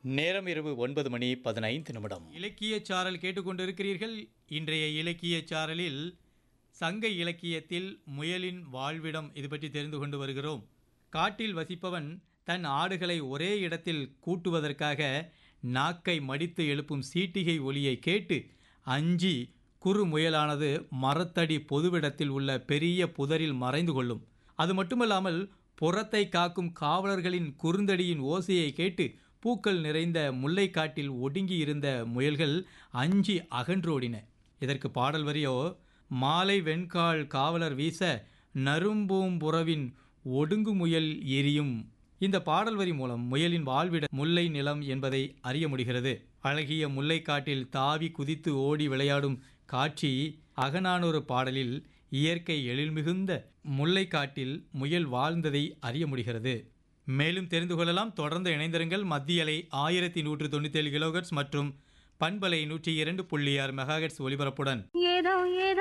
நேரம் இரவு ஒன்பது மணி பதினைந்து நிமிடம் இலக்கிய சாரல் கேட்டுக்கொண்டிருக்கிறீர்கள் இன்றைய இலக்கிய சாரலில் சங்க இலக்கியத்தில் முயலின் வாழ்விடம் இது பற்றி தெரிந்து கொண்டு வருகிறோம் காட்டில் வசிப்பவன் தன் ஆடுகளை ஒரே இடத்தில் கூட்டுவதற்காக நாக்கை மடித்து எழுப்பும் சீட்டிகை ஒலியை கேட்டு அஞ்சி குறு முயலானது மரத்தடி பொதுவிடத்தில் உள்ள பெரிய புதரில் மறைந்து கொள்ளும் அது மட்டுமல்லாமல் புறத்தை காக்கும் காவலர்களின் குறுந்தடியின் ஓசையை கேட்டு பூக்கள் நிறைந்த முல்லைக்காட்டில் ஒடுங்கி இருந்த முயல்கள் அஞ்சி அகன்றோடின இதற்கு பாடல் வரியோ மாலை வெண்கால் காவலர் வீச நரும்பூம்புறவின் ஒடுங்கு முயல் எரியும் இந்த பாடல் வரி மூலம் முயலின் வாழ்விட முல்லை நிலம் என்பதை அறிய முடிகிறது அழகிய முல்லைக்காட்டில் தாவி குதித்து ஓடி விளையாடும் காட்சி அகநானூறு பாடலில் இயற்கை எழில்மிகுந்த முல்லைக்காட்டில் முயல் வாழ்ந்ததை அறிய முடிகிறது மேலும் தெரிந்து கொள்ளலாம் தொடர்ந்து இணைந்திருங்கள் மத்திய அலை ஆயிரத்தி நூற்று தொண்ணூத்தேழு கிலோகட்ஸ் மற்றும் பண்பலை நூற்றி இரண்டு புள்ளி ஆறு மெகாஹெட்ஸ் ஒலிபரப்புடன் ஏதோ ஏதோ